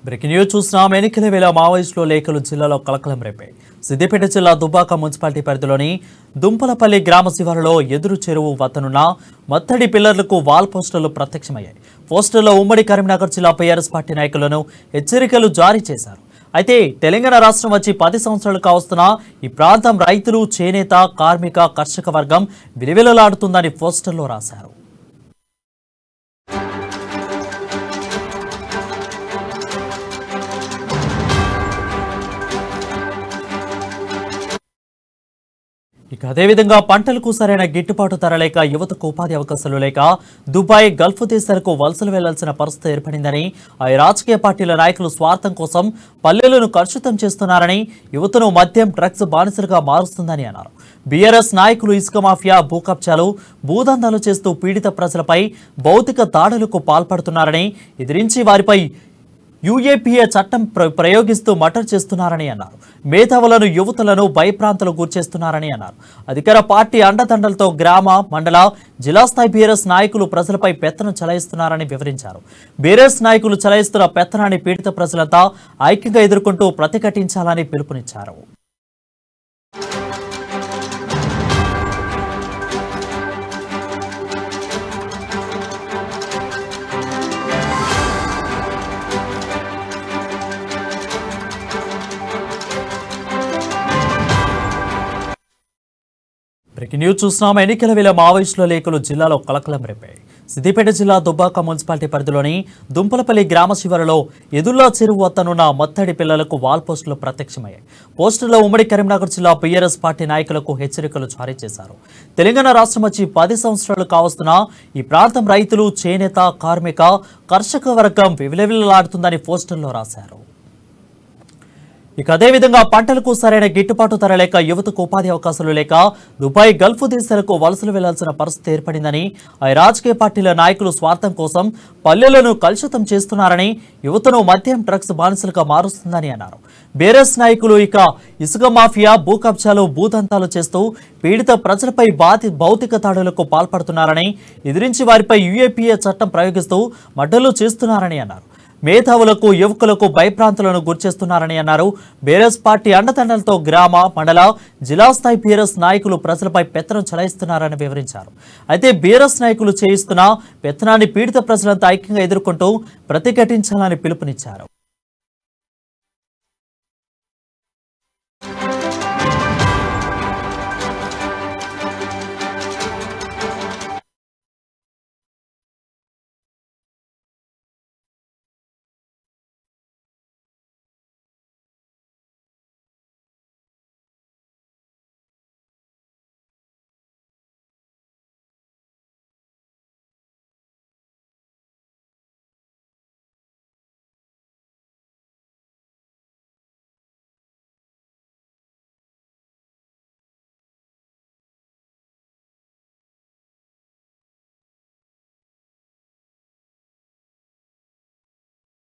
breaking news చూస్తున్నాం ఎన్నికల వేళ మావోయిస్టులు లేఖలు జిల్లాలో కలకలం రేపాయి సిద్దిపేట జిల్లా దుబ్బాక మున్సిపాలిటీ పరిధిలోని దుంపలపల్లి గ్రామ శివారులో ఎదురు చెరువు వద్దనున్న మత్తడి పిల్లర్లకు వాల్ పోస్టర్లు ప్రత్యక్షమయ్యాయి పోస్టర్లో ఉమ్మడి కరీంనగర్ జిల్లా పీఆర్ఎస్ పార్టీ నాయకులను హెచ్చరికలు జారీ చేశారు అయితే తెలంగాణ రాష్ట్రం వచ్చి పది సంవత్సరాలు కావస్తున్నా ఈ ప్రాంతం రైతులు చేనేత కార్మిక కర్షక వర్గం విలువిలలాడుతుందని పోస్టర్లో రాశారు ఇక అదేవిధంగా పంటలకు సరైన గిట్టుబాటు ధర లేక యువతకు ఉపాధి అవకాశాలు లేక దుబాయ్ గల్ఫ్ దేశాలకు వలసలు వెళ్లాల్సిన పరిస్థితి ఏర్పడిందని ఆ రాజకీయ పార్టీల నాయకులు స్వార్థం కోసం పల్లెలను కలుషితం చేస్తున్నారని యువతను మద్యం డ్రగ్స్ బానిసలుగా మారుస్తుందని అన్నారు బీఆర్ఎస్ నాయకులు ఇసుక మాఫియా భూ కబ్జాలు భూదందాలు చేస్తూ పీడిత ప్రజలపై భౌతిక దాడులకు పాల్పడుతున్నారని ఎదిరించి వారిపై యూఏపీఏ చట్టం ప్ర- ప్రయోగిస్తూ మటర్ చేస్తున్నారని అన్నారు మేధావులను యువతులను భయప్రాంతాలకు గుర్చేస్తున్నారని అన్నారు అధికార పార్టీ అండదండలతో గ్రామ మండల జిల్లా స్థాయి బీఆర్ఎస్ నాయకులు ప్రజలపై పెత్తనం చలాయిస్తున్నారని వివరించారు బీఆర్ఎస్ నాయకులు చలాయిస్తున్న పెత్తనాన్ని పీడిత ప్రజలంతా ఐక్యంగా ఎదుర్కొంటూ ప్రతిఘటించాలని పిలుపునిచ్చారు బ్రేకింగ్ న్యూస్ చూస్తున్నాం ఎన్నికల వేళ మావోయిస్టుల లేఖలు జిల్లాలో కలకలం రేపాయి సిద్దిపేట జిల్లా దుబ్బాక మున్సిపాలిటీ పరిధిలోని దుంపలపల్లి గ్రామ శివారులో ఎదుర్లా చెరువు వద్దనున్న మత్తడి పిల్లలకు వాల్ పోస్టులు ప్రత్యక్షమయ్యాయి పోస్టుల్లో ఉమ్మడి కరీంనగర్ జిల్లా బీఆర్ఎస్ పార్టీ నాయకులకు హెచ్చరికలు జారీ చేశారు తెలంగాణ రాష్ట్రం వచ్చి పది సంవత్సరాలు కావస్తున్నా ఈ ప్రాంతం రైతులు చేనేత కార్మిక కర్షక వర్గం వివిలవిలలాడుతుందని పోస్టర్లో రాశారు ఇక అదేవిధంగా పంటలకు సరైన గిట్టుబాటు ధర లేక యువతకు ఉపాధి అవకాశాలు లేక దుబాయ్ గల్ఫ్ దేశాలకు వలసలు వెళ్లాల్సిన పరిస్థితి ఏర్పడిందని ఆ రాజకీయ పార్టీల నాయకులు స్వార్థం కోసం పల్లెలను కలుషితం చేస్తున్నారని యువతను మద్యం డ్రగ్స్ బానిసలుగా మారుస్తుందని అన్నారు బీఆర్ఎస్ నాయకులు ఇక ఇసుక మాఫియా భూ కబ్జాలు భూదంతాలు చేస్తూ పీడిత ప్రజలపై బాధి భౌతిక దాడులకు పాల్పడుతున్నారని ఎదిరించి వారిపై యూఏపీఏ చట్టం ప్రయోగిస్తూ మడ్డలు చేస్తున్నారని అన్నారు మేధావులకు యువకులకు భయప్రాంతులను గుర్చేస్తున్నారని అన్నారు బీఆర్ఎస్ పార్టీ అండదండలతో గ్రామ మండల జిల్లా స్థాయి బీఆర్ఎస్ నాయకులు ప్రజలపై పెత్తనం చలాయిస్తున్నారని వివరించారు అయితే బీఆర్ఎస్ నాయకులు చేయిస్తున్న పెత్తనాన్ని పీడిత ప్రజలంతా ఐక్యంగా ఎదుర్కొంటూ ప్రతిఘటించాలని పిలుపునిచ్చారు